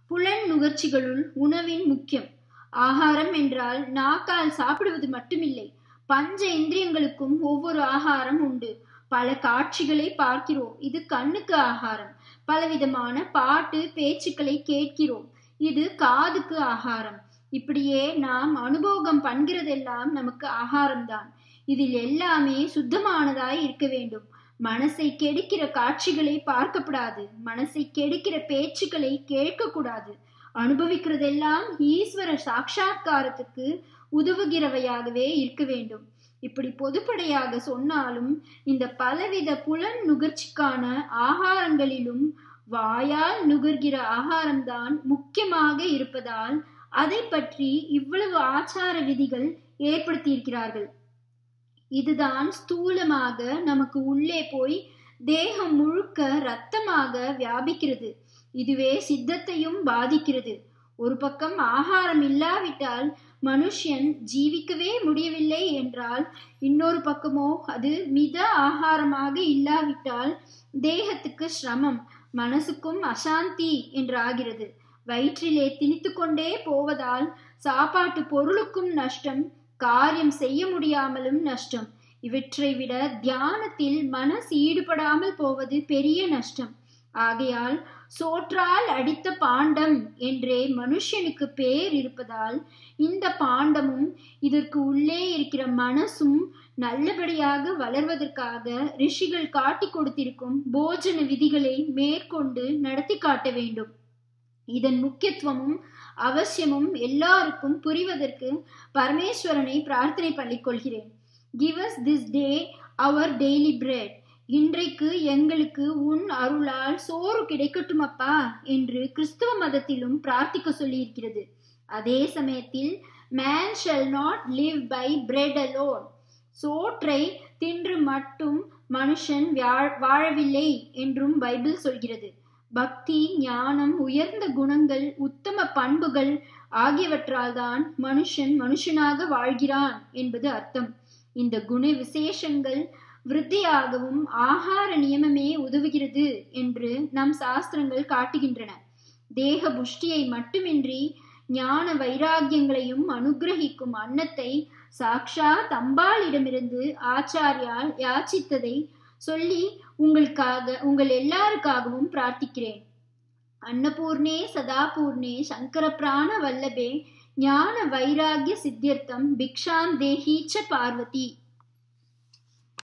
புலன் நுகர்ச்சிகளுள் உணவின் முக்கியம் ஆகாரம் என்றால் நாக்கால் சாப்பிடுவது மட்டுமில்லை பஞ்ச இந்திரியங்களுக்கும் ஒவ்வொரு ஆகாரம் உண்டு பல காட்சிகளை பார்க்கிறோம் இது கண்ணுக்கு ஆகாரம் பலவிதமான பாட்டு பேச்சுக்களை கேட்கிறோம் இது காதுக்கு ஆகாரம் இப்படியே நாம் அனுபவம் பண்கிறதெல்லாம் நமக்கு ஆகாரம்தான் இதில் எல்லாமே சுத்தமானதாய் இருக்க வேண்டும் மனசை கெடுக்கிற காட்சிகளை பார்க்கப்படாது மனசை கெடுக்கிற பேச்சுக்களை கேட்கக்கூடாது அனுபவிக்கிறதெல்லாம் ஈஸ்வர சாட்சா்காரத்துக்கு உதவுகிறவையாகவே இருக்க வேண்டும் இப்படி பொதுப்படையாக சொன்னாலும் இந்த பலவித புலன் நுகர்ச்சிக்கான ஆகாரங்களிலும் வாயால் நுகர்கிற ஆகாரம்தான் முக்கியமாக இருப்பதால் அதை பற்றி இவ்வளவு ஆச்சார விதிகள் ஏற்படுத்தியிருக்கிறார்கள் இதுதான் ஸ்தூலமாக நமக்கு உள்ளே போய் தேகம் முழுக்க ரத்தமாக வியாபிக்கிறது இதுவே சித்தத்தையும் பாதிக்கிறது ஒரு பக்கம் ஆகாரம் இல்லாவிட்டால் மனுஷன் ஜீவிக்கவே முடியவில்லை என்றால் இன்னொரு பக்கமோ அது மித ஆகாரமாக இல்லாவிட்டால் தேகத்துக்கு சிரமம் மனசுக்கும் அசாந்தி என்றாகிறது வயிற்றிலே திணித்து கொண்டே போவதால் சாப்பாட்டு பொருளுக்கும் நஷ்டம் காரியம் செய்ய முடியாமலும் நஷ்டம் இவற்றை விட தியானத்தில் மனசு ஈடுபடாமல் போவது பெரிய நஷ்டம் ஆகையால் சோற்றால் அடித்த பாண்டம் என்றே மனுஷனுக்கு பேர் இருப்பதால் இந்த பாண்டமும் இதற்கு உள்ளே இருக்கிற மனசும் நல்லபடியாக வளர்வதற்காக ரிஷிகள் காட்டி கொடுத்திருக்கும் போஜன விதிகளை மேற்கொண்டு நடத்தி காட்ட வேண்டும் இதன் முக்கியத்துவமும் அவசியமும் எல்லாருக்கும் புரிவதற்கு பரமேஸ்வரனை பிரார்த்தனை பண்ணிக்கொள்கிறேன் give us this day our daily bread இன்றைக்கு எங்களுக்கு உன் அருளால் சோறு கிடைக்கட்டும் அப்பா என்று கிறிஸ்துவ மதத்திலும் பிரார்த்திக்க சொல்லியிருக்கிறது அதே சமயத்தில் man shall not live by bread alone சோற்றை தின்று மட்டும் மனுஷன் வாழவில்லை என்றும் பைபிள் சொல்கிறது பக்தி ஞானம் உயர்ந்த குணங்கள் உத்தம பண்புகள் ஆகியவற்றால் தான் மனுஷன் மனுஷனாக வாழ்கிறான் என்பது அர்த்தம் இந்த குண விசேஷங்கள் விருத்தியாகவும் ஆகார நியமமே உதவுகிறது என்று நம் சாஸ்திரங்கள் காட்டுகின்றன தேக புஷ்டியை மட்டுமின்றி ஞான வைராகியங்களையும் அனுகிரகிக்கும் அன்னத்தை சாக்ஷா தம்பாளிடமிருந்து ஆச்சாரியால் யாச்சித்ததை சொல்லி உங்களுக்காக உங்கள் எல்லாருக்காகவும் பிரார்த்திக்கிறேன் அன்னபூர்ணே சதாபூர்ணே சங்கர பிராண வல்லபே ஞான வைராகிய சித்தியர்த்தம் பிக்ஷாம் தேஹீச்ச பார்வதி